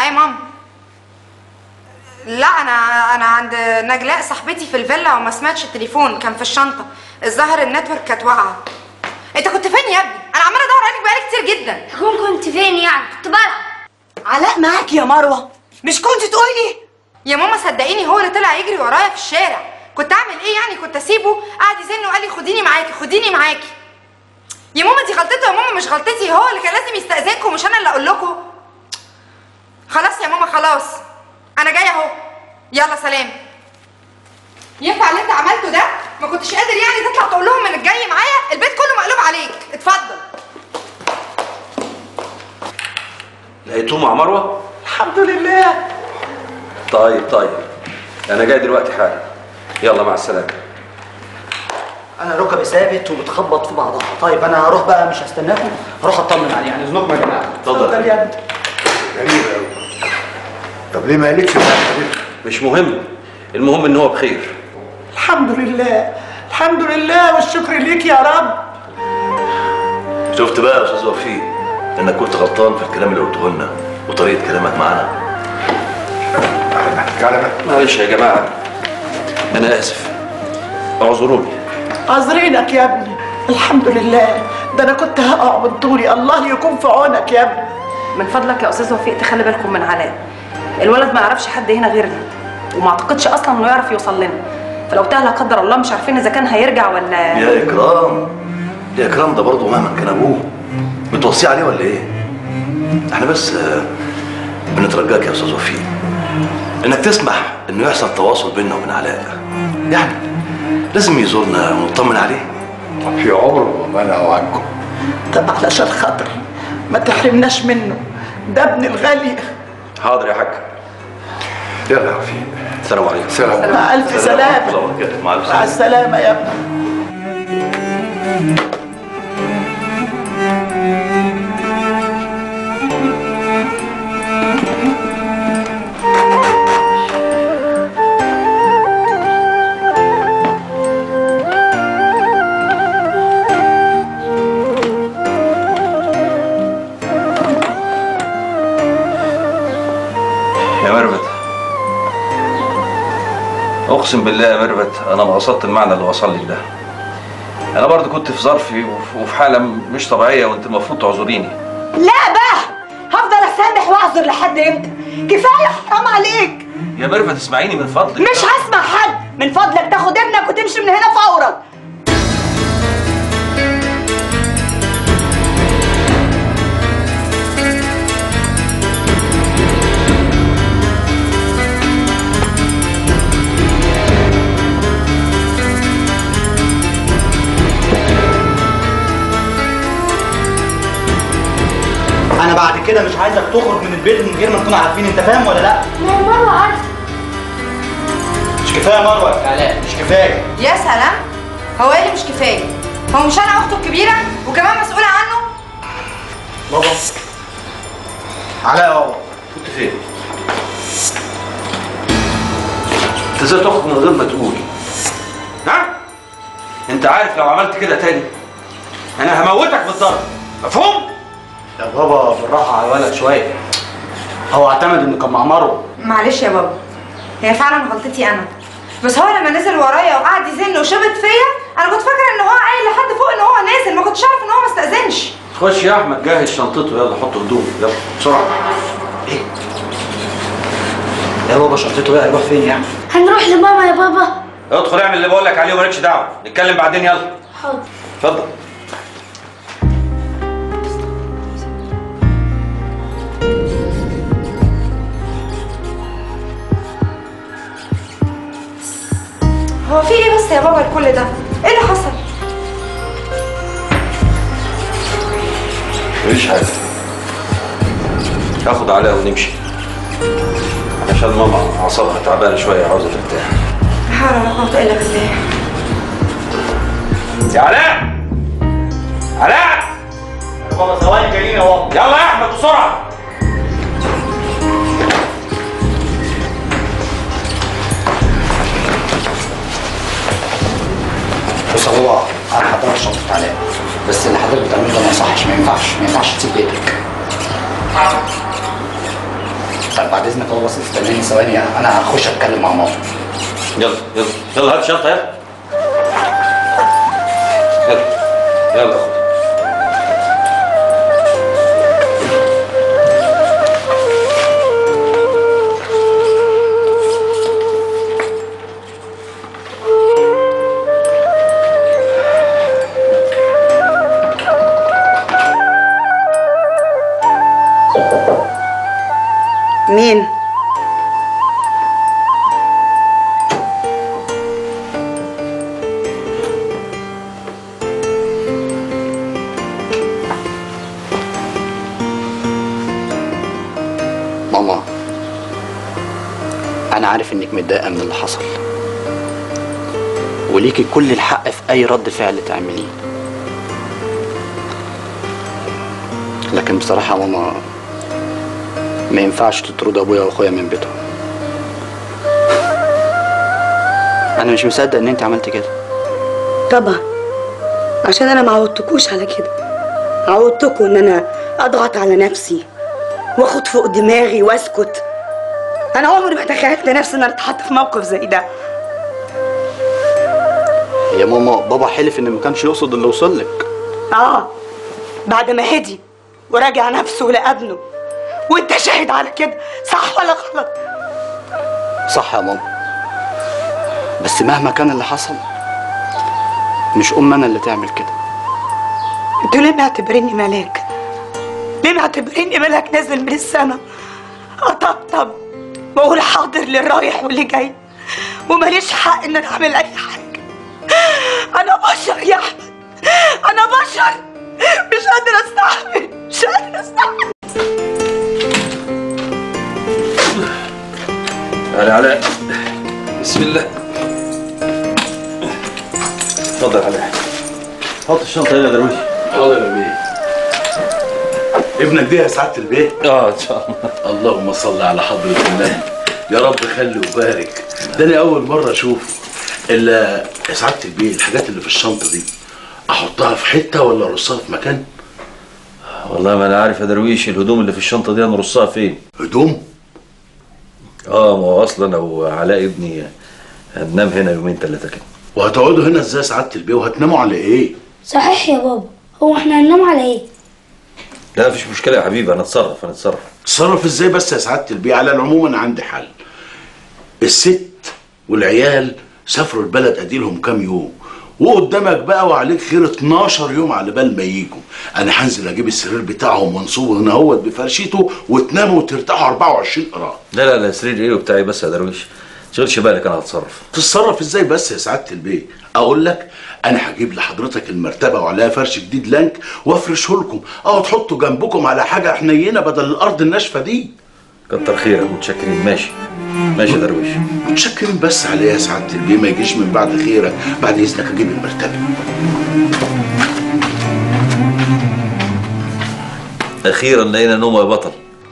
يا ماما لا انا انا عند نجلاء صاحبتي في الفيلا وما سمعتش التليفون كان في الشنطه الظاهر النتورك كانت واقعه انت كنت فين يا ابني انا عماله ادور عليك بقالي كتير جدا هكون كنت فين يعني كنت بلعب علاء معاك يا مروه مش كنت تقولي يا ماما صدقيني هو اللي طلع يجري ورايا في الشارع كنت اعمل ايه يعني كنت اسيبه قعد يزن وقال لي خديني معاكي خديني معاكي يا ماما دي غلطته يا ماما مش غلطتي هو اللي كان لازم يستأذنكم مش انا اللي اقول لكم خلاص يا ماما خلاص انا جايه اهو يلا سلام ينفع اللي انت عملته ده ما كنتش قادر يعني تطلع تقول لهم انك جاي معايا البيت كله مقلوب عليك اتفضل لقيتوه مع مروه الحمد لله طيب طيب انا جاي دلوقتي حالا يلا مع السلامه انا ركبي ثابت وبتخبط في بعضها طيب انا هروح بقى مش هستناكم هروح اطمن عليه يعني اذنكم يا جماعه اتفضل. يا ابني غريبة أوي طب ليه ما قالكش بقى يا حبيبي؟ مش مهم المهم ان هو بخير الحمد لله الحمد لله والشكر ليك يا رب شفت بقى يا استاذ وفيق انك كنت غلطان في الكلام اللي قلته لنا وطريقه كلامك معانا على معلش يا جماعه انا اسف اعذروني عذرينك يا ابني الحمد لله ده انا كنت هقع من طولي الله يكون في عونك يا ابني من فضلك يا استاذ وفيق تخلي بالكم من علاء الولد ما يعرفش حد هنا غيرنا وما اعتقدش اصلا انه يعرف يوصل لنا فلو تاه لا قدر الله مش عارفين اذا كان هيرجع ولا يا اكرام يا اكرام ده برضه مهما كان ابوه بتوصيه عليه ولا ايه احنا بس آه، بنترجاك يا استاذ وفيق انك تسمح انه يحصل تواصل بيننا وبين علاء يعني لازم يزورنا ونطمن عليه في عمره ما منعوا عنكم طب علشان خاطر ما تحرمناش منه ده ابن الغالي حاضر يا حاج يلا يا وفيق السلام عليكم سلام مع الف ورحمة سلامه الله وبركاته. مع الف مع السلامه يا ابني يا مربت اقسم بالله يا مربت انا ما قصدت المعنى اللي وصل لي ده انا برضو كنت في ظرفي وف- وفي حاله مش طبيعيه وانت المفروض تعذريني لا بقى هفضل اسامح واعذر لحد امتى كفايه حرام عليك يا مربت اسمعيني من فضلك مش هسمع حد من فضلك تاخد ابنك وتمشي من هنا فورا انا بعد كده مش عايزك تخرج من البيت من غير ما نكون عارفين انت فاهم ولا لا ما مروه عارفه مش كفايه مروه يا علاء مش كفايه يا سلام هو ايه اللي مش كفايه هو مش انا اخته الكبيره وكمان مسؤوله عنه بابا علاء يا بابا كنت فين انت ازاي تخرج من غير ما تقول ها انت عارف لو عملت كده تاني انا هموتك بالضرب مفهوم يا بابا بالراحه على الولد شويه هو اعتمد انه كان مع مروه معلش يا بابا هي فعلا غلطتي انا بس هو لما نزل ورايا وقعد يزن وشبط فيا انا كنت فاكره ان هو قايل لحد فوق ان هو نازل ما كنتش عارف ان هو ما استاذنش خش يا احمد جهز شنطته يلا حط هدومه يلا بسرعه ايه يا بابا شنطته بقى يروح فين يعني هنروح لماما يا بابا ادخل اعمل اللي بقول لك عليه ومالكش دعوه نتكلم بعدين يلا حاضر اتفضل هو في ايه بس يا بابا الكل ده ايه اللي حصل مفيش حاجه هاخد علاء ونمشي عشان ماما اعصابها تعبانه شويه عاوزه ترتاح حول ولا قوه الا بالله يا علاء علاء يا بابا ثواني جايين يا بابا يلا يا احمد بسرعه بص يا بابا انا هحضر شنطه علاء بس اللي حضرتك بتعمله ده ما يصحش ما ينفعش ما ينفعش تسيب بيتك طب بعد اذنك هو بس استناني ثواني انا هخش اتكلم مع ماما يلا يلا يلا هات الشنطه يلا يلا يلا خد مين ماما انا عارف انك متضايقه من اللي حصل وليكي كل الحق في اي رد فعل تعمليه لكن بصراحه يا ماما ما ينفعش تطرد ابويا واخويا من بيتهم انا مش مصدق ان انت عملت كده طبعا عشان انا ما عودتكوش على كده عودتكوا ان انا اضغط على نفسي واخد فوق دماغي واسكت انا عمري ما تخيلت نفسي ان انا اتحط في موقف زي ده يا ماما بابا حلف ان ما كانش يقصد اللي وصل لك اه بعد ما هدي وراجع نفسه لابنه وانت شاهد على كده صح ولا غلط صح يا ماما بس مهما كان اللي حصل مش ام انا اللي تعمل كده انتوا ليه معتبريني ملاك ليه معتبريني ملاك نازل من السما اطبطب واقول حاضر للرايح واللي جاي وماليش حق ان انا اعمل اي حاجه انا بشر يا احمد انا بشر مش قادره استحمل مش قادره استحمل تعالى علاء بسم الله اتفضل علاء حط الشنطه هنا يا درويش حاضر يا بيه ابنك دي يا سعاده البيه اه ان شاء الله اللهم صل على حضرة النبي يا رب خلي وبارك ده انا اول مره اشوف الا يا سعاده البيه الحاجات اللي في الشنطه دي احطها في حته ولا ارصها في مكان والله ما انا عارف يا درويش الهدوم اللي في الشنطه دي هنرصها فين هدوم اه ما هو اصلا انا وعلاء ابني هننام هنا يومين ثلاثه كده وهتقعدوا هنا ازاي يا سعاده البيه وهتناموا على ايه صحيح يا بابا هو احنا هننام على ايه لا مفيش مشكله يا حبيبي هنتصرف هنتصرف تصرف ازاي بس يا سعاده البيه على العموم انا عندي حل الست والعيال سافروا البلد اديلهم كام يوم وقدامك بقى وعليك خير 12 يوم على بال ما يجوا انا هنزل اجيب السرير بتاعهم وانصبه هنا اهوت بفرشيته وتناموا وترتاحوا 24 قرار لا لا لا سرير ايه وبتاعي بس يا درويش تشغلش بالك انا هتصرف تتصرف ازاي بس يا سعاده البيه اقول لك انا هجيب لحضرتك المرتبه وعليها فرش جديد لانك وافرشه لكم او تحطوا جنبكم على حاجه حنينه بدل الارض الناشفه دي كتر خيرك متشكرين ماشي ماشي يا درويش متشكرين بس عليا يا سعاده البيه ما يجيش من بعد خيرك بعد اذنك اجيب المرتبه اخيرا لقينا نوم يا بطل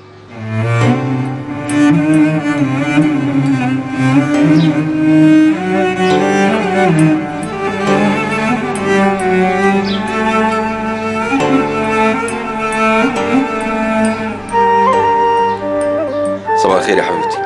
صباح الخير يا حبيبتي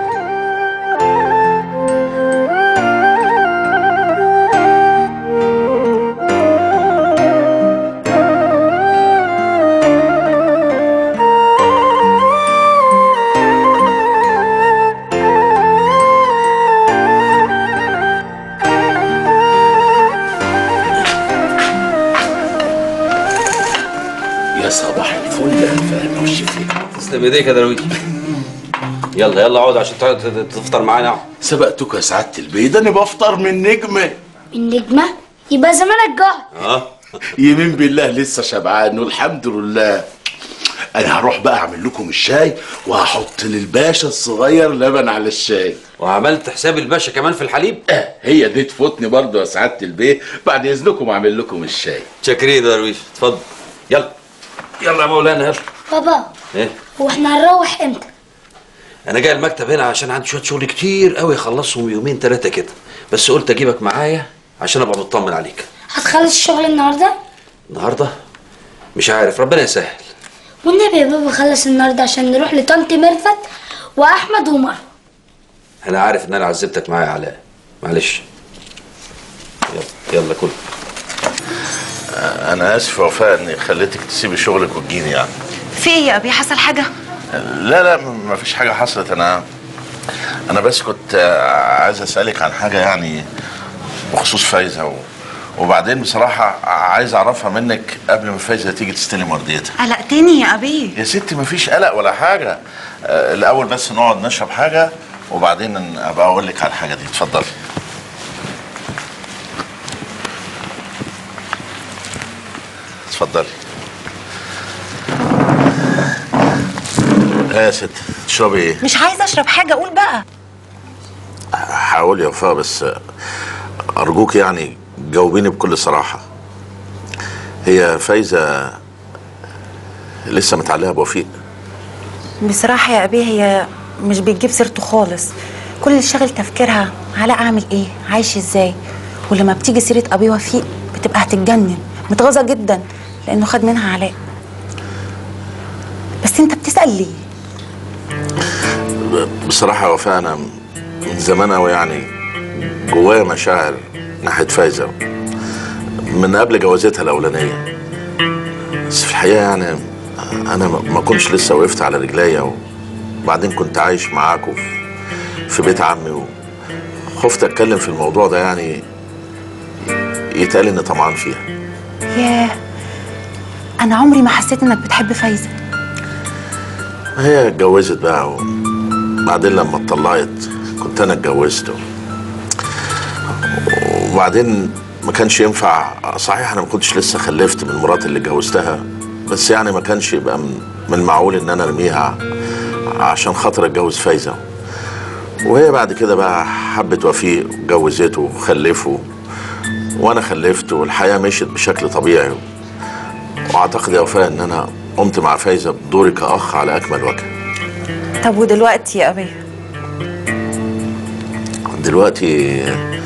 يا صباح الفل يا الفانوس والشفيق تسلم ايديك يا درويش يلا يلا اقعد عشان تقعد تفطر معانا سبقتك يا سعاده البيه ده انا بفطر من نجمه النجمة يبقى زمانك جعت اه يمين بالله لسه شبعان والحمد لله انا هروح بقى اعمل لكم الشاي وهحط للباشا الصغير لبن على الشاي وعملت حساب الباشا كمان في الحليب آه هي دي تفوتني برضه يا سعاده البيه بعد اذنكم اعمل لكم الشاي شاكرين يا درويش اتفضل يلا يلا يا مولانا يلا بابا ايه هو احنا هنروح امتى انا جاي المكتب هنا عشان عندي شويه شغل كتير قوي اخلصهم يومين ثلاثه كده بس قلت اجيبك معايا عشان ابقى مطمن عليك هتخلص الشغل النهارده النهارده مش عارف ربنا يسهل والنبي يا بابا خلص النهارده عشان نروح لطنط ميرفت واحمد ومروه انا عارف ان انا عذبتك معايا يا علاء معلش يلا يلا كل انا اسف يا وفاء اني خليتك تسيبي شغلك وتجيني يعني في ايه يا ابي حصل حاجه لا لا ما فيش حاجه حصلت انا انا بس كنت آه، عايز اسالك عن حاجه يعني بخصوص فايزه و... وبعدين بصراحه عايز اعرفها منك قبل ما فايزه تيجي تستلم ورديتها قلقتني يا ابي يا ستي مفيش قلق ولا حاجه آه، الاول بس نقعد نشرب حاجه وبعدين ابقى اقول لك على الحاجه دي اتفضلي اتفضلي ايه يا ست تشربي ايه مش عايزه اشرب حاجه قول بقى هقول يا وفاء بس ارجوك يعني جاوبيني بكل صراحه هي فايزه لسه متعلقه بوفيق بصراحه يا ابي هي مش بتجيب سيرته خالص كل اللي شاغل تفكيرها علاء عامل ايه عايش ازاي ولما بتيجي سيره ابي وفيق بتبقى هتتجنن متغاظه جدا لانه خد منها علاء بس انت بتسال ليه بصراحه يا وفاء انا من زمان قوي يعني جوايا مشاعر ناحيه فايزه من قبل جوازتها الاولانيه بس في الحقيقه يعني انا ما كنتش لسه وقفت على رجليا وبعدين كنت عايش معاكم في- في بيت عمي وخفت اتكلم في الموضوع ده يعني يتقال اني طمعان فيها ياه انا عمري ما حسيت انك بتحب فايزه هي اتجوزت بقى وبعدين لما اتطلقت كنت انا اتجوزت وبعدين ما كانش ينفع صحيح انا ما كنتش لسه خلفت من مراتي اللي اتجوزتها بس يعني ما كانش يبقى من من المعقول ان انا ارميها عشان خاطر اتجوز فايزه وهي بعد كده بقى حبت وفيق وجوزته وخلفوا وانا خلفت والحياه مشيت بشكل طبيعي واعتقد يا وفاء ان انا قمت مع فايزه بدوري كاخ على اكمل وجه طب ودلوقتي يا ابي دلوقتي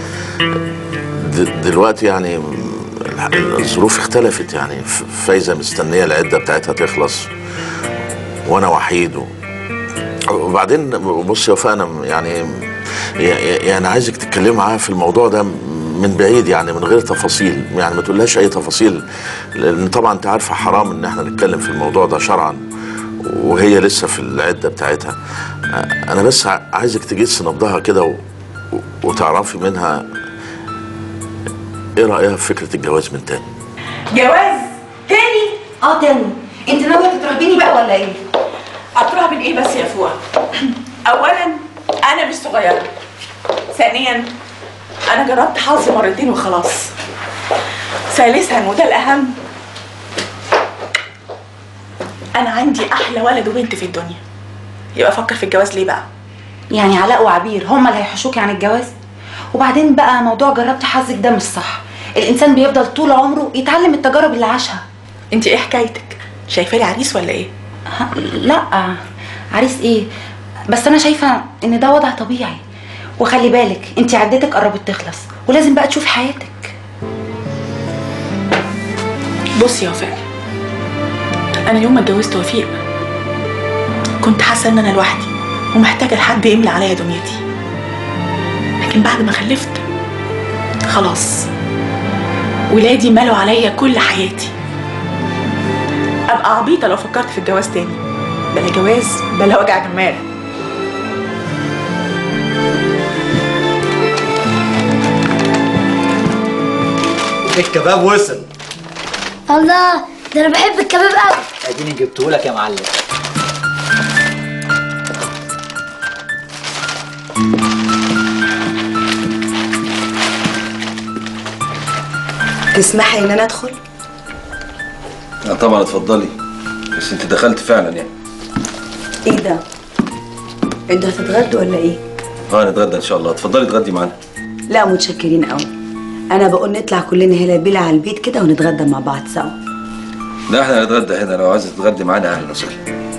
د- دلوقتي يعني الظروف اختلفت يعني ف- فايزه مستنيه العده بتاعتها تخلص وانا وحيد و... وبعدين بص يا وفاء انا يعني يعني عايزك تتكلمي معاها في الموضوع ده من بعيد يعني من غير تفاصيل يعني ما تقولهاش اي تفاصيل لان طبعا انت عارفه حرام ان احنا نتكلم في الموضوع ده شرعا وهي لسه في العده بتاعتها انا بس ع- عايزك تجس نبضها كده و... و- وتعرفي منها ايه رايها في فكره الجواز من تاني جواز تاني اه تاني انت ناويه تترهبيني بقى ولا ايه اطلع من ايه بس يا فوع اولا انا مش صغيره ثانيا انا جربت حظي مرتين وخلاص ثالثا وده الاهم انا عندي احلى ولد وبنت في الدنيا يبقى افكر في الجواز ليه بقى يعني علاء وعبير هما اللي هيحشوكي عن الجواز وبعدين بقى موضوع جربت حظك ده مش صح الانسان بيفضل طول عمره يتعلم التجارب اللي عاشها انت ايه حكايتك شايفه لي عريس ولا ايه ها، لا عريس ايه بس انا شايفه ان ده وضع طبيعي وخلي بالك انت عدتك قربت تخلص ولازم بقى تشوفي حياتك بصي يا وفاء انا يوم ما اتجوزت وفيق كنت حاسه ان انا لوحدي ومحتاجه لحد يملى عليا دنيتي لكن بعد ما خلفت خلاص ولادي ملوا عليا كل حياتي ابقى عبيطه لو فكرت في الجواز تاني بلا جواز بلا وجع دماغ الكباب وصل الله ده انا بحب الكباب قوي اديني جبته لك يا معلم تسمحي ان انا ادخل لا طبعا اتفضلي بس انت دخلت فعلا يعني ايه ده انتوا هتتغدوا ولا ايه اه نتغدى ان شاء الله اتفضلي اتغدي معانا لا متشكرين قوي انا بقول نطلع كلنا هنا بيلا على البيت كده ونتغدى مع بعض سوا لا احنا هنتغدى هنا لو عايزه تتغدي معانا اهلا وسهلا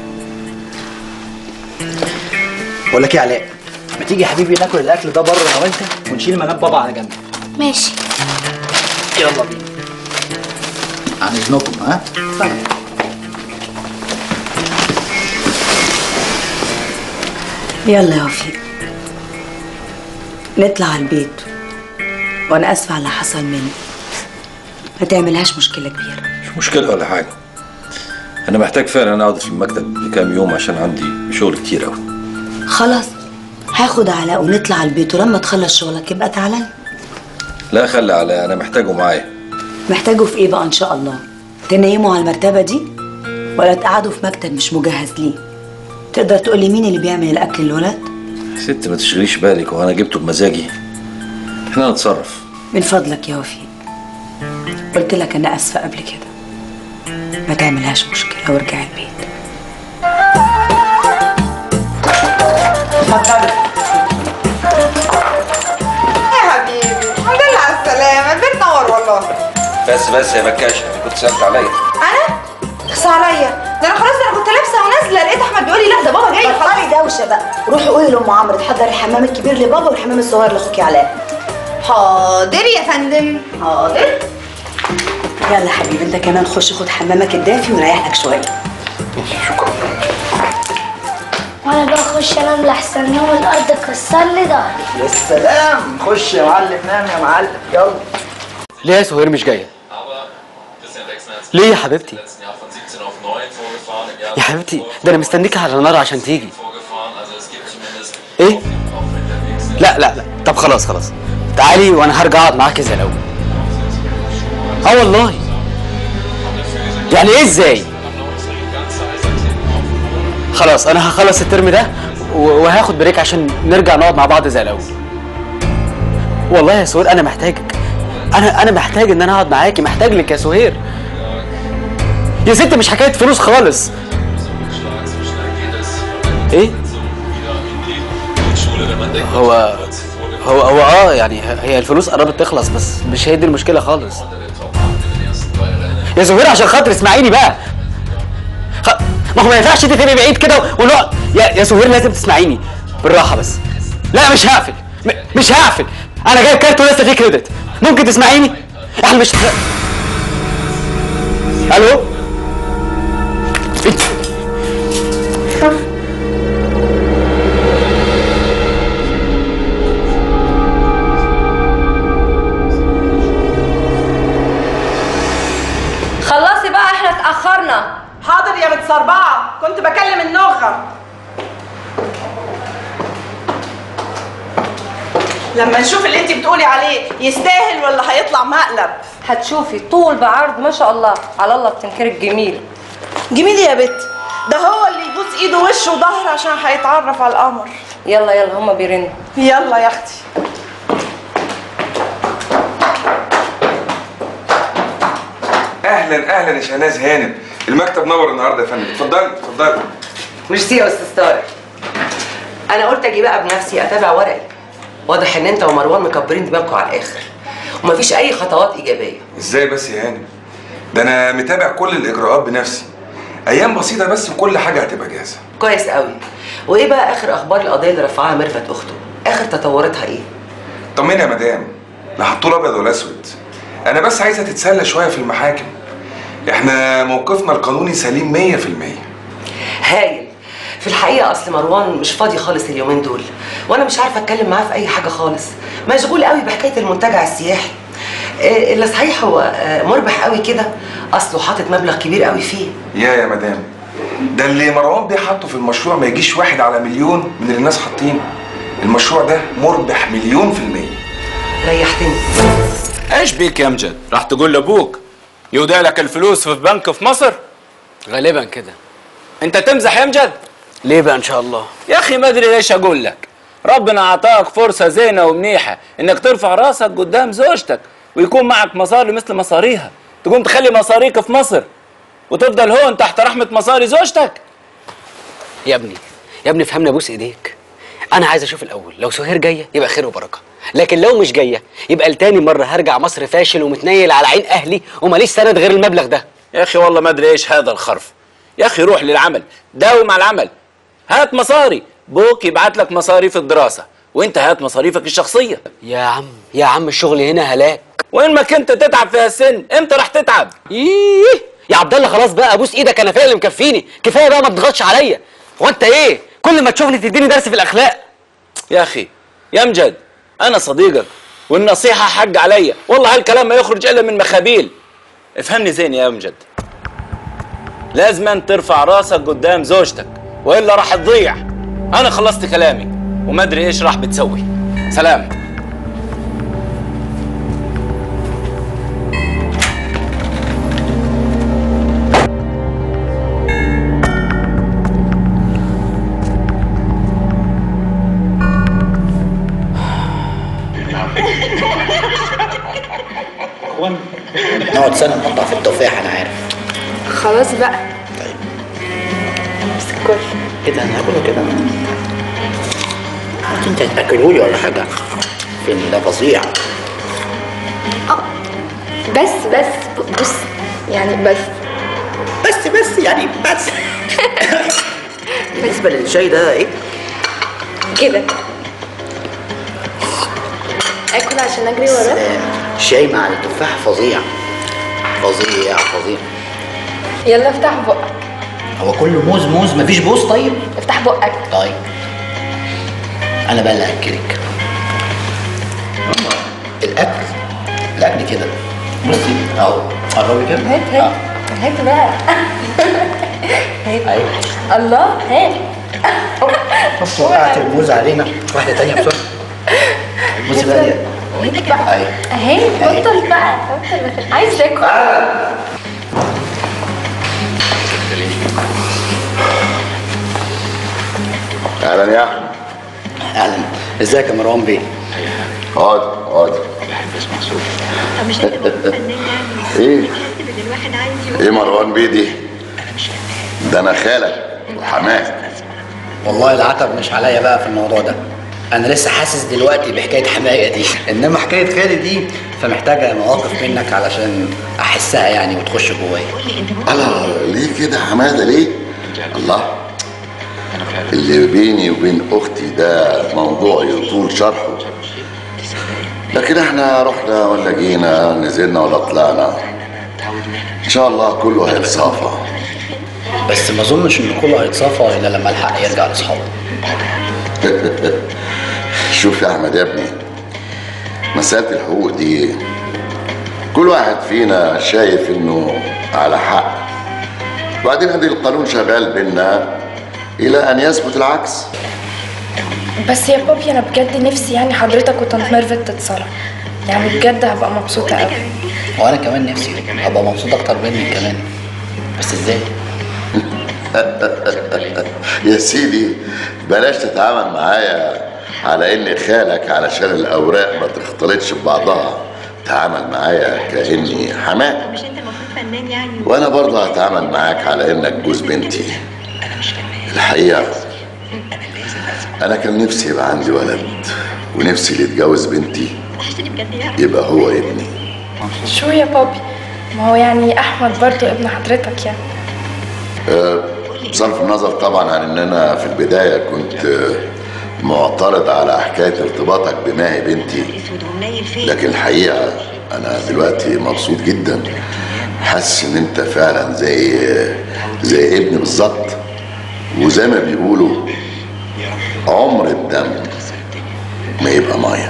بقول لك ايه يا علاء ما تيجي يا حبيبي ناكل الاكل ده بره انا وانت ونشيل مناب بابا على جنب ماشي يلا بينا عن اذنكم ها يلا يا وفيق نطلع على البيت وانا اسفه على اللي حصل مني ما تعملهاش مشكله كبيره مش مشكلة ولا حاجة أنا محتاج فعلا أقعد في المكتب لكام يوم عشان عندي شغل كتير أوي خلاص هاخد علاء ونطلع على البيت ولما تخلص شغلك يبقى تعالى لي. لا خلي على أنا محتاجه معايا محتاجه في ايه بقى ان شاء الله تنيمه على المرتبه دي ولا تقعده في مكتب مش مجهز ليه تقدر تقول لي مين اللي بيعمل الاكل للولاد ست ما تشغليش بالك وأنا جبته بمزاجي إحنا نتصرف من فضلك يا وفيق قلت لك انا اسفه قبل كده ما تعملهاش مشكله وارجع البيت اتفضلي يا حبيبي الحمد لله على السلامة البيت نور والله بس بس يا بكاشة أنا كنت سألت عليا أنا؟ اخصى عليا ده أنا خلاص ده أنا كنت لابسة ونازلة لقيت أحمد بيقول لي لا ده بابا جاي خلاص بطلي دوشه بقى روحي قولي لام عمرو تحضر الحمام الكبير لبابا والحمام الصغير لاخوكي علاء حاضر يا فندم حاضر يلا حبيبي انت كمان خش خد حمامك الدافي وريح لك شويه وانا بقى اخش انام لحسن يوم الارض كسر لي ظهري يا سلام خش يا معلم نام يا معلم يلا ليه يا سهير مش جايه ليه يا حبيبتي يا حبيبتي ده انا مستنيك على النار عشان تيجي ايه لا لا لا طب خلاص خلاص تعالي وانا هرجع اقعد معاكي زي الاول اه والله يعني ايه ازاي خلاص انا هخلص الترم ده و- وهاخد بريك عشان نرجع نقعد مع بعض زي الاول والله يا سهير انا محتاجك انا انا محتاج ان انا اقعد معاكي محتاج لك يا سهير يا ست مش حكايه فلوس خالص ايه هو هو هو اه يعني هي الفلوس قربت تخلص بس مش هي دي المشكله خالص يا زهير عشان خاطر اسمعيني بقى خ... ما هو ما ينفعش انت تبقي بعيد كده ونقعد يا يا سهير لازم تسمعيني بالراحه بس لا مش هقفل م... مش هقفل انا جايب كارت ولسه فيه كريدت ممكن تسمعيني احنا مش الو انت خلصي بقى احنا اتأخرنا حاضر يا متصربعه كنت بكلم النغه لما نشوف اللي انت بتقولي عليه يستاهل ولا هيطلع مقلب هتشوفي طول بعرض ما شاء الله على الله بتنكرك جميل جميل يا بت ده هو اللي يبوس ايده وشه وظهره عشان هيتعرف على القمر يلا يلا هما بيرنوا يلا يا اختي اهلا اهلا يا شهناز هانم المكتب نور النهارده يا فندم اتفضلي اتفضلي ميرسي يا استاذ طارق انا قلت اجي بقى بنفسي اتابع ورقي واضح ان انت ومروان مكبرين دماغكم على الاخر ومفيش اي خطوات ايجابيه ازاي بس يا هانم ده انا متابع كل الاجراءات بنفسي ايام بسيطه بس وكل حاجه هتبقى جاهزه كويس قوي وايه بقى اخر اخبار القضيه اللي رفعها ميرفت اخته اخر تطوراتها ايه طمني يا مدام لا حطول ابيض ولا اسود انا بس عايزه تتسلى شويه في المحاكم احنا موقفنا القانوني سليم 100% هايل في الحقيقه اصل مروان مش فاضي خالص اليومين دول وانا مش عارفه اتكلم معاه في اي حاجه خالص مشغول قوي بحكايه المنتجع السياحي آه، اللي صحيح هو آه، مربح قوي كده اصله حاطط مبلغ كبير قوي فيه يا يا مدام ده اللي مروان بيه حاطه في المشروع ما يجيش واحد على مليون من اللي الناس حاطينه المشروع ده مربح مليون في المية ريحتني ايش بيك يا امجد؟ راح تقول لابوك يودع لك الفلوس في بنك في مصر؟ غالبا كده انت تمزح يا امجد؟ ليه بقى ان شاء الله يا اخي ما ادري ليش اقول لك ربنا اعطاك فرصه زينه ومنيحه انك ترفع راسك قدام زوجتك ويكون معك مصاري مثل مصاريها تقوم تخلي مصاريك في مصر وتفضل هون تحت رحمه مصاري زوجتك يا ابني يا ابني فهمني ابوس ايديك انا عايز اشوف الاول لو سهير جايه يبقى خير وبركه لكن لو مش جايه يبقى لتاني مره هرجع مصر فاشل ومتنيل على عين اهلي وماليش سند غير المبلغ ده يا اخي والله ما ادري ايش هذا الخرف يا اخي روح للعمل داوم على العمل هات مصاري بوك يبعت لك مصاريف الدراسه وانت هات مصاريفك الشخصيه يا عم يا عم الشغل هنا هلاك وين ما كنت تتعب في هالسن امتى راح تتعب ايه يا عبد الله خلاص بقى ابوس ايدك انا فعلا مكفيني كفايه بقى ما تضغطش عليا هو انت ايه كل ما تشوفني تديني درس في الاخلاق يا اخي يا امجد انا صديقك والنصيحه حق عليا والله هالكلام ما يخرج الا من مخابيل افهمني زين يا امجد لازم ترفع راسك قدام زوجتك والا راح تضيع انا خلصت كلامي وما ادري ايش راح بتسوي سلام نقعد سنه نقطع في التفاح انا عارف خلاص بقى بس كل كده انا هاكله كده انت هتاكله لي ولا حاجه فيلم ده فظيع بس بس بص يعني بس بس بس يعني بس بالنسبه للشاي ده ايه كده اكل عشان اجري وراه الشاي مع التفاح فظيع فظيع فظيع يلا افتح بقك هو كله موز موز مفيش بوز طيب افتح بقك طيب انا بقى اللي هاكلك الاكل الاكل كده بصي اهو قربي كده هات هات هات بقى هات ايوه الله هات بص وقعت الموز علينا واحده تانية بسرعه بصي بقى دي هات بقى ايوه اهي بطل بقى بطل بطل عايز تاكل اهلا يا احمد اهلا ازيك يا مروان بيه اقعد اقعد مش انت فنان يعني ايه اللي الواحد عايز يقول ايه مروان بيه دي ده انا خالك وحماك والله العتب مش عليا بقى في الموضوع ده انا لسه حاسس دلوقتي بحكايه حمايه دي انما حكايه خالد دي فمحتاجه مواقف منك علشان احسها يعني وتخش جوايا الله ليه كده حماده ليه الله اللي بيني وبين اختي ده موضوع يطول شرحه لكن احنا رحنا ولا جينا نزلنا ولا طلعنا ان شاء الله كله هيتصافى بس ما اظنش ان كله هيتصافى الا لما الحق يرجع لاصحابه شوف يا احمد يا ابني مسألة الحقوق دي كل واحد فينا شايف انه على حق وبعدين ادي القانون شغال بينا الى ان يثبت العكس بس يا بابي انا بجد نفسي يعني حضرتك وطنط ميرفت تتصالح يعني بجد هبقى مبسوطه قوي وانا كمان نفسي ابقى مبسوط اكتر منك كمان بس ازاي يا سيدي بلاش تتعامل معايا على اني خالك علشان الاوراق ما تختلطش ببعضها تعامل معايا كاني حماك مش انت المفروض فنان يعني وانا برضه هتعامل معاك على انك جوز بنتي الحقيقه انا كان نفسي يبقى عندي ولد ونفسي اللي يتجوز بنتي وحشتني بجد يعني يبقى هو ابني شو يا بابي ما هو يعني احمد برضو ابن حضرتك يعني أه، بصرف النظر طبعا عن ان انا في البدايه كنت أه، معترض على حكايه ارتباطك بماهي بنتي لكن الحقيقه انا دلوقتي مبسوط جدا حاسس ان انت فعلا زي زي ابني بالظبط وزي ما بيقولوا عمر الدم ما يبقى ميه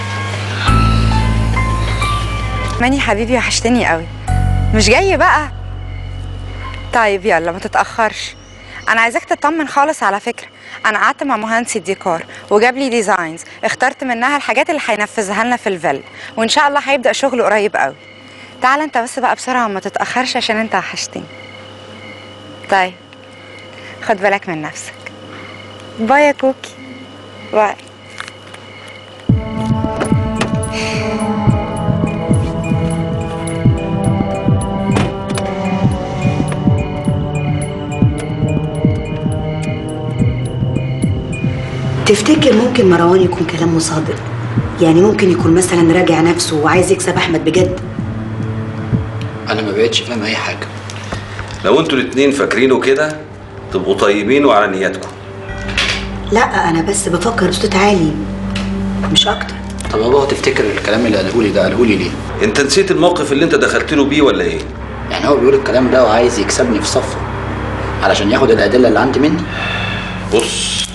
ماني حبيبي وحشتني قوي مش جاي بقى طيب يلا ما تتاخرش انا عايزاك تطمن خالص على فكره انا قعدت مع مهندس الديكور وجاب لي ديزاينز اخترت منها الحاجات اللي هينفذها لنا في الفيلا وان شاء الله هيبدا شغل قريب قوي تعال انت بس بقى بسرعه وما تتاخرش عشان انت وحشتني طيب خد بالك من نفسك باي يا كوكي باي تفتكر ممكن مروان يكون كلامه صادق يعني ممكن يكون مثلا راجع نفسه وعايز يكسب احمد بجد انا ما بقتش فاهم اي حاجه لو انتوا الاتنين فاكرينه كده تبقوا طيبين وعلى نياتكم لا انا بس بفكر بصوت عالي مش اكتر طب يا بابا تفتكر الكلام اللي قاله لي ده قاله لي ليه انت نسيت الموقف اللي انت دخلت له بيه ولا ايه يعني هو بيقول الكلام ده وعايز يكسبني في صفه علشان ياخد الادله اللي عندي مني بص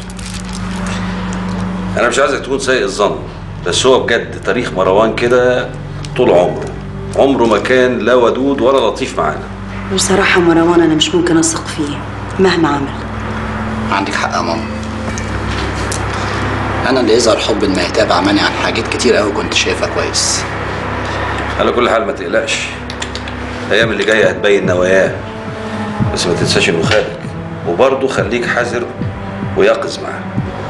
انا مش عايزك تكون سيء الظن بس هو بجد تاريخ مروان كده طول عمره عمره ما كان لا ودود ولا لطيف معانا بصراحة مروان أنا مش ممكن أثق فيه مهما عمل عندك حق يا ماما انا اللي يظهر حب ما يتابع عماني عن حاجات كتير قوي كنت شايفها كويس على كل حال ما تقلقش الايام اللي جايه هتبين نواياه بس ما تنساش انه خالك وبرضه خليك حذر ويقظ معاه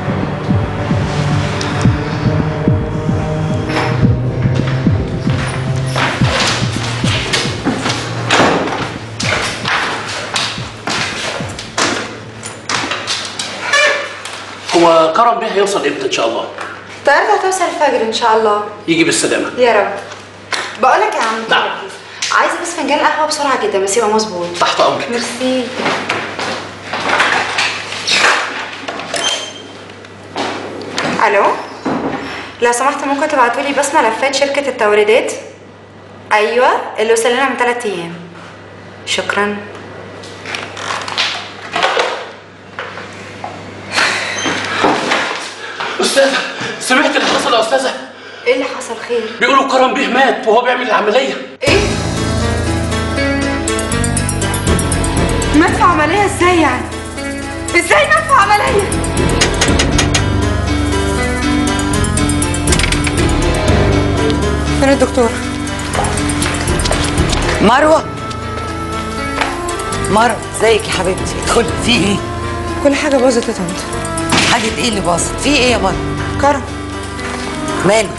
هو كرم بيه هيوصل امتى ان شاء الله؟ طيارته هتوصل الفجر ان شاء الله يجي بالسلامه يا رب بقول لك يا عم نعم عايزه بس فنجان قهوه بسرعه جدا بس يبقى مظبوط تحت امرك ميرسي الو لو سمحت ممكن تبعتوا لي بس ملفات شركه التوريدات ايوه اللي وصل لنا من 3 ايام شكرا استاذه سمعت اللي حصل يا استاذه؟ ايه اللي حصل خير بيقولوا كرم بيه مات وهو بيعمل العمليه مات في عمليه ازاي يعني ازاي مات في عمليه فين الدكتور مروه مروه ازيك يا حبيبتي ادخلي في ايه كل حاجه باظت يا طنط حاجه ايه اللي باظت في ايه يا مروه كرم ماله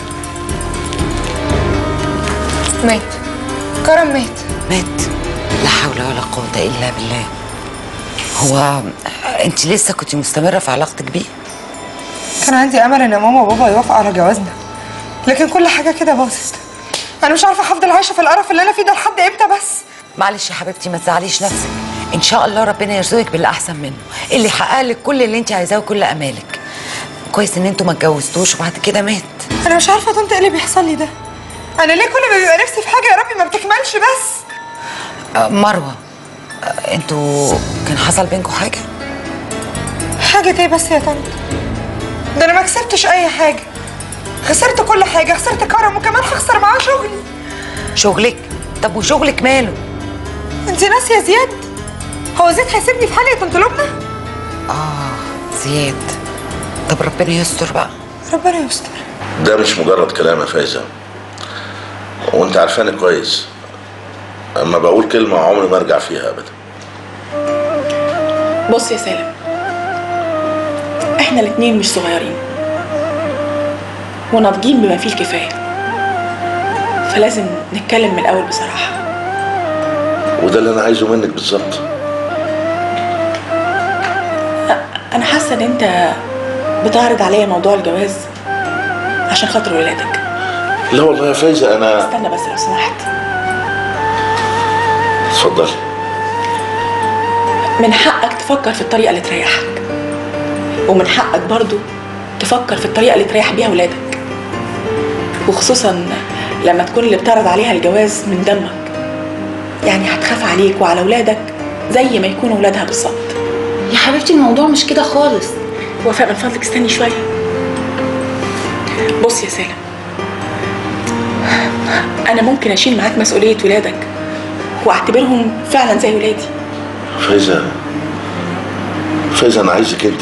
مات كرم مات مات لا حول ولا قوه الا بالله هو انت لسه كنت مستمره في علاقتك بيه كان عندي امل ان ماما وبابا يوافقوا على جوازنا لكن كل حاجه كده باظت انا مش عارفه هفضل عايشه في القرف اللي انا فيه ده لحد امتى بس معلش يا حبيبتي ما تزعليش نفسك ان شاء الله ربنا يرزقك باللي احسن منه اللي يحقق لك كل اللي انت عايزاه وكل امالك كويس ان انتوا ما اتجوزتوش وبعد كده مات انا مش عارفه يا طنط ايه اللي بيحصل لي ده انا ليه كل ما بيبقى نفسي في حاجه يا ربي ما بتكملش بس آه، مروه آه، انتوا كان حصل بينكم حاجه حاجه ايه بس يا طنط ده انا ما كسبتش اي حاجه خسرت كل حاجه خسرت كرم وكمان هخسر معاه شغلي شغلك طب وشغلك ماله انت ناسيه زياد هو زياد هيسيبني في حالي يا طنط لبنى اه زياد طب ربنا يستر بقى ربنا يستر ده مش مجرد كلام يا فايزة وانت عارفاني كويس اما بقول كلمة عمري ما ارجع فيها ابدا بص يا سالم احنا الاتنين مش صغيرين وناضجين بما فيه الكفاية فلازم نتكلم من الأول بصراحة وده اللي انا عايزه منك بالظبط أنا حاسة إن أنت بتعرض عليا موضوع الجواز عشان خاطر ولادك لا والله يا فايزة انا استنى بس لو سمحت اتفضلي من حقك تفكر في الطريقة اللي تريحك ومن حقك برضو تفكر في الطريقة اللي تريح بيها ولادك وخصوصا لما تكون اللي بتعرض عليها الجواز من دمك يعني هتخاف عليك وعلى ولادك زي ما يكونوا ولادها بالظبط يا حبيبتي الموضوع مش كده خالص وفاء من فضلك استني شوية بص يا سالم أنا ممكن أشيل معاك مسؤولية ولادك وأعتبرهم فعلا زي ولادي فايزة فايزة انا عايزك انت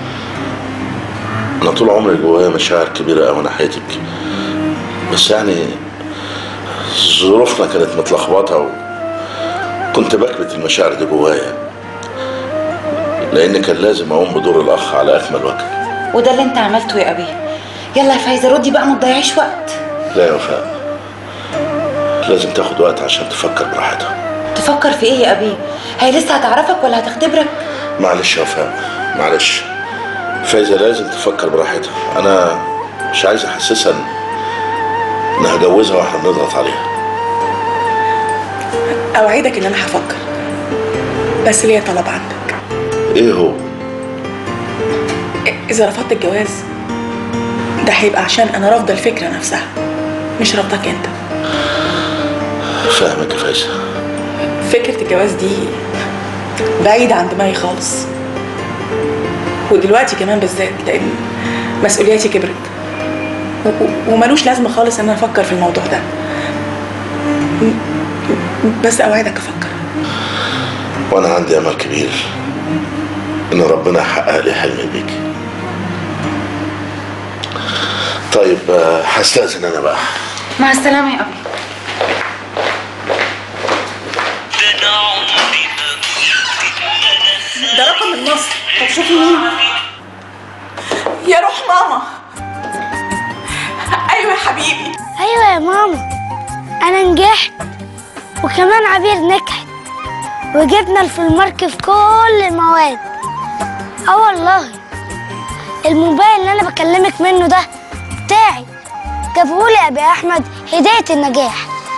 انا طول عمري جوايا مشاعر كبيرة قوي ناحيتك بس يعني ظروفنا كانت متلخبطة وكنت بكبت المشاعر دي جوايا لان كان لازم اقوم بدور الاخ على اكمل وجه وده اللي انت عملته يا ابي يلا يا فايزه ردي بقى ما تضيعيش وقت لا يا وفاء لازم تاخد وقت عشان تفكر براحتها تفكر في ايه يا ابي هي لسه هتعرفك ولا هتختبرك معلش يا وفاء معلش فايزة لازم تفكر براحتها انا مش عايز احسسها ان ان هجوزها واحنا بنضغط عليها أوعدك إن أنا هفكر بس ليا طلب عندك ايه هو إذا رفضت الجواز ده هيبقى عشان أنا رافضة الفكرة نفسها مش رافضك أنت فاهمك يا فايزة فكرة الجواز دي بعيدة عن دماغي خالص ودلوقتي كمان بالذات لأن مسؤولياتي كبرت و- و- وملوش لازمه خالص ان انا افكر في الموضوع ده م- بس اوعدك افكر وانا عندي امل كبير ان ربنا يحقق لي حلمي بيكي طيب آه، هستأذن انا بقى مع السلامه يا ابي ده رقم من مصر هتشوفي مين يا روح ماما ايوه يا حبيبي ايوه يا ماما انا نجحت وكمان عبير نجحت وجبنا في المارك في كل المواد اه والله الموبايل اللي انا بكلمك منه ده بتاعي جابهولي يا ابي احمد هديه النجاح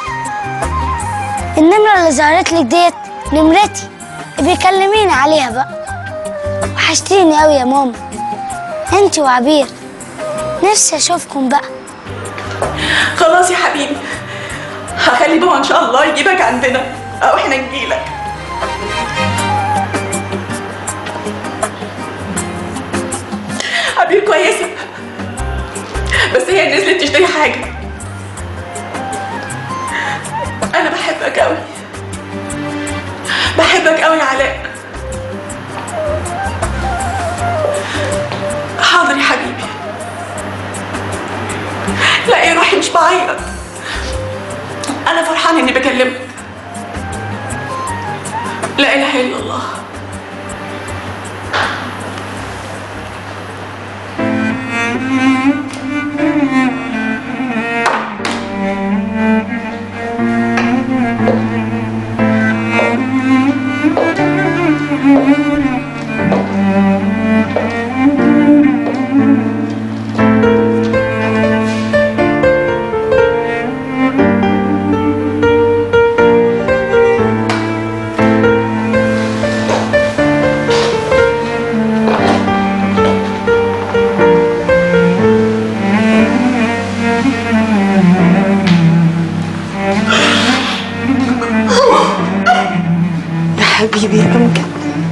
النمره اللي ظهرت لك ديت نمرتي بيكلميني عليها بقى وحشتيني قوي يا ماما انت وعبير نفسي اشوفكم بقى خلاص يا حبيبي هخلي بابا ان شاء الله يجيبك عندنا او احنا نجيلك عبير كويسة بس هي نزلت تشتري حاجة أنا بحبك أوي بحبك أوي يا علاء حاضر يا حبيبي لا يا روحي مش بعيط أنا فرحانة إني بكلمك لا إله إلا الله يا حبيبي يا أمجد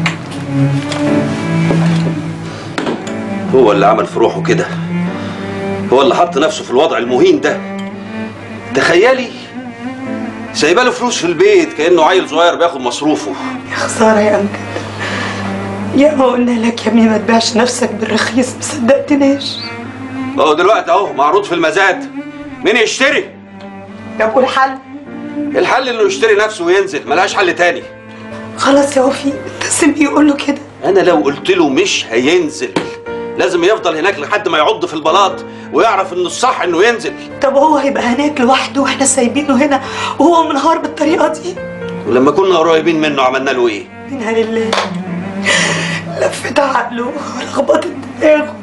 هو اللي عمل في روحه كده هو اللي حط نفسه في الوضع المهين ده تخيلي سايبه له فلوس في البيت كانه عيل صغير بياخد مصروفه يا خسارة يا أمجد يا ما قلنا لك يا ابني ما تبيعش نفسك بالرخيص ما صدقتناش اهو دلوقتي اهو معروض في المزاد مين يشتري طب والحل الحل انه يشتري نفسه وينزل ملهاش حل تاني خلاص يا وفي لازم يقول له كده انا لو قلت له مش هينزل لازم يفضل هناك لحد ما يعض في البلاط ويعرف انه الصح انه ينزل طب هو هيبقى هناك لوحده واحنا سايبينه هنا وهو منهار بالطريقة دي ولما كنا قريبين منه عملنا له ايه منها لله لفت عقله ولخبطت دماغه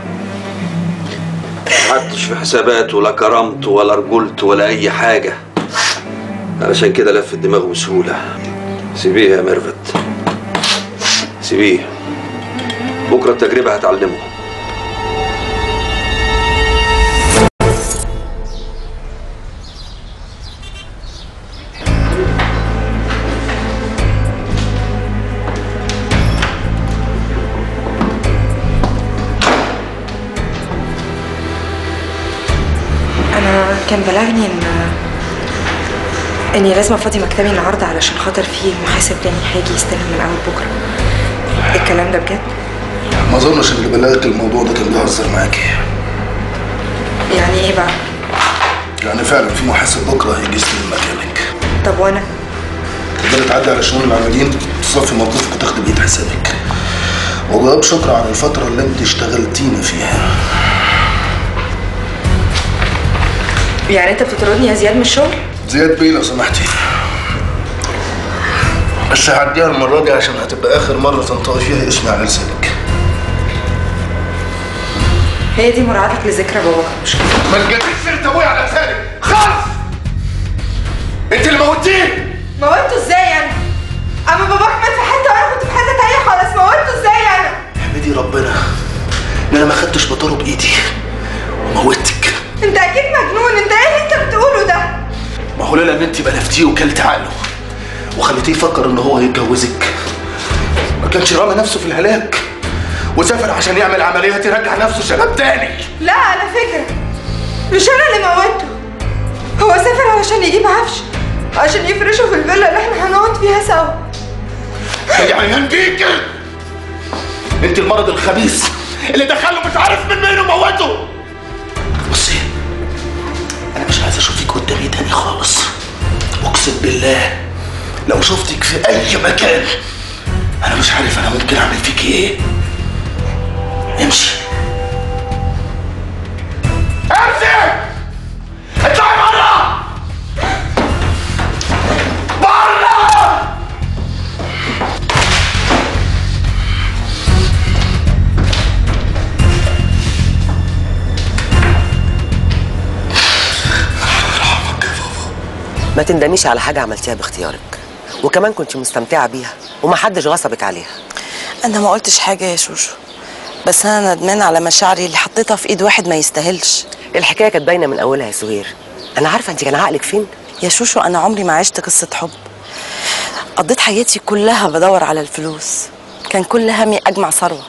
محدش في حساباته لا كرامته ولا رجولته ولا اي حاجه علشان كده لفت دماغه بسهوله سيبيه يا ميرفت سيبيه بكره التجربه هتعلمه انا كان بلغني ان اني لازم افضي مكتبي النهارده علشان خاطر في محاسب تاني هيجي يستلم من اول بكره الكلام ده بجد ما اظنش اللي بلغك الموضوع ده كان بيهزر معاكي يعني ايه بقى يعني فعلا في محاسب بكره هيجي يستلم مكانك طب وانا تقدري تعدي على شؤون العاملين تصفي موقفك وتاخدي بإيد حسابك وجواب شكر على الفترة اللي انت اشتغلتينا فيها يعني انت بتطردني يا زياد من الشغل زياد بيه لو سمحتي بس هعديها المرة دي عشان هتبقى آخر مرة تنطقي فيها اسمي على لسانك هي دي مراعاتك لذكرى باباك مش كده ما تجيبيش سيرة ابويا على لسانك خالص انت اللي موتيه موتته ازاي انا اما باباك مات في حته وانا كنت في حته تانيه خالص موتته ازاي انا احمدي ربنا ان انا ما خدتش بطاره بايدي وموتك انت اكيد مجنون انت ايه اللي انت بتقوله ده ما هو لولا ان انت بلفتيه وكلت عقله وخليتيه يفكر ان هو هيتجوزك ما كانش رامي نفسه في الهلاك وسافر عشان يعمل عمليات يرجع نفسه شباب تاني لا على فكرة مش أنا اللي موته هو سافر علشان يجيب عفش عشان يفرشه في الفيلا اللي احنا هنقعد فيها سوا يعني بيك انت المرض الخبيث اللي دخله مش عارف من مين وموته بصي انا مش عايز اشوفك قدامي تاني خالص اقسم بالله لو شفتك في اي مكان انا مش عارف انا ممكن اعمل فيك ايه امشي امشي اطلعي بره بره ما تندميش على حاجه عملتيها باختيارك وكمان كنت مستمتعه بيها ومحدش غصبك عليها انا ما قلتش حاجه يا شوشو بس انا ندمان على مشاعري اللي حطيتها في ايد واحد ما يستاهلش الحكايه كانت باينه من اولها يا سهير انا عارفه انت كان عقلك فين يا شوشو انا عمري ما عشت قصه حب قضيت حياتي كلها بدور على الفلوس كان كل همي اجمع ثروه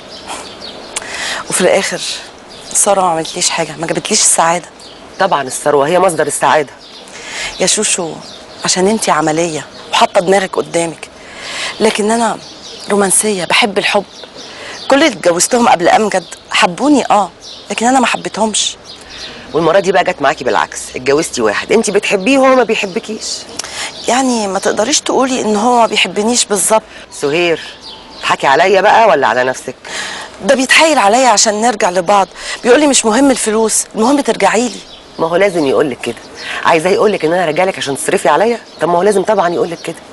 وفي الاخر الثروه ما عملتليش حاجه ما جابتليش السعاده طبعا الثروه هي مصدر السعاده يا شوشو عشان انتي عمليه وحاطه دماغك قدامك لكن انا رومانسيه بحب الحب كل اللي اتجوزتهم قبل امجد حبوني اه لكن انا ما حبيتهمش والمره دي بقى جت معاكي بالعكس اتجوزتي واحد انت بتحبيه وهو ما بيحبكيش يعني ما تقدريش تقولي ان هو ما بيحبنيش بالظبط سهير تحكي عليا بقى ولا على نفسك ده بيتحايل عليا عشان نرجع لبعض بيقول لي مش مهم الفلوس المهم ترجعي لي ما هو لازم يقول لك كده عايزاه يقول لك ان انا راجع لك عشان تصرفي عليا طب ما هو لازم طبعا يقول لك كده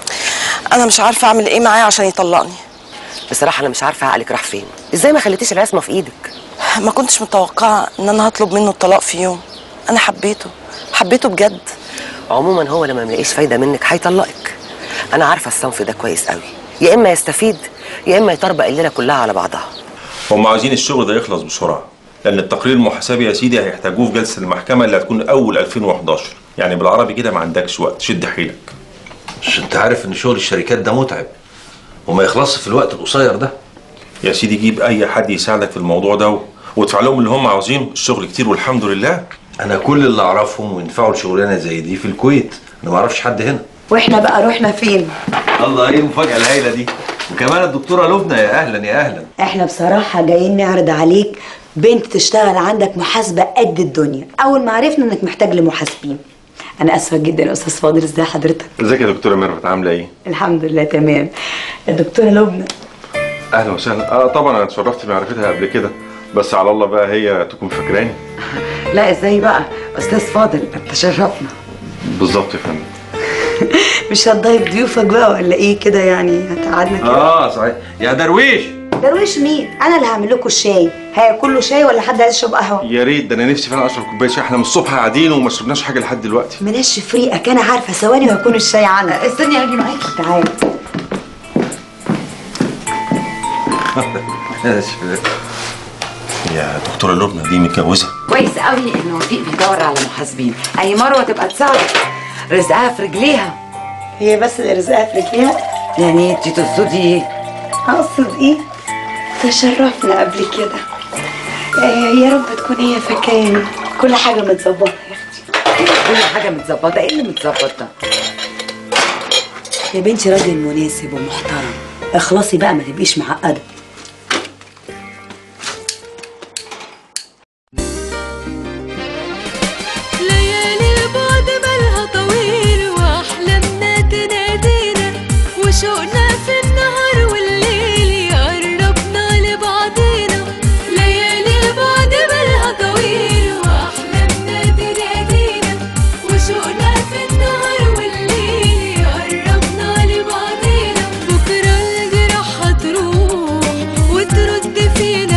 انا مش عارفه اعمل ايه معاه عشان يطلقني بصراحه انا مش عارفه عقلك راح فين ازاي ما خليتيش العصمه في ايدك ما كنتش متوقعه ان انا هطلب منه الطلاق في يوم انا حبيته حبيته بجد عموما هو لما ملاقيش فايده منك هيطلقك انا عارفه الصنف ده كويس قوي يا اما يستفيد يا اما يطربق الليله كلها على بعضها هم عاوزين الشغل ده يخلص بسرعه لان التقرير المحاسبي يا سيدي هيحتاجوه في جلسه المحكمه اللي هتكون اول 2011 يعني بالعربي كده ما عندكش وقت شد حيلك مش انت عارف ان شغل الشركات ده متعب وما يخلصش في الوقت القصير ده يا سيدي جيب اي حد يساعدك في الموضوع ده وادفع لهم اللي هم عاوزينه الشغل كتير والحمد لله انا كل اللي اعرفهم وينفعوا لشغلانه زي دي في الكويت انا ما اعرفش حد هنا واحنا بقى رحنا فين الله ايه المفاجاه الهايله دي وكمان الدكتوره لبنى يا اهلا يا اهلا احنا بصراحة جايين نعرض عليك بنت تشتغل عندك محاسبة قد الدنيا اول ما عرفنا انك محتاج لمحاسبين انا اسفة جدا يا استاذ فاضل ازاي حضرتك ازيك يا دكتوره ميرفت عامله ايه الحمد لله تمام الدكتورة لبنى اهلا وسهلا اه طبعا انا اتشرفت بمعرفتها قبل كده بس على الله بقى هي تكون فاكراني لا ازاي بقى استاذ فاضل انت شرفنا بالظبط يا فندم مش هتضايق ضيوفك بقى ولا ايه كده يعني هتقعدنا كده اه صحيح يا درويش درويش مين انا اللي هعمل لكم الشاي هياكل له شاي ولا حد عايز يشرب قهوه يا ريت ده انا نفسي فعلا اشرب كوبايه شاي احنا من الصبح قاعدين وما شربناش حاجه لحد دلوقتي منشف ريقك انا عارفه ثواني وهيكون الشاي عندك استني هاجي معاكي تعالي يا دكتوره لبنى دي متجوزه كويس قوي ان وفيق بيدور على محاسبين اي مروه تبقى تساعدك رزقها في رجليها هي بس اللي رزقها في رجليها يعني انت تقصدي ايه اقصد ايه تشرفنا قبل كده آه يا رب تكون هي فاكراني كل حاجه متظبطه كل حاجه متظبطه ايه اللي متظبط ده يا بنتي راجل مناسب ومحترم اخلصي بقى ما تبقيش معقده ليالي البعد بالها طويل واحلامنا تنادينا وشوقنا في النهار والليل يقربنا لبعضينا ليالي البعد بالها طويل واحلامنا تنادينا وشوقنا في النهار والليل يقربنا لبعضينا بكره الجراح هتروح وترد فينا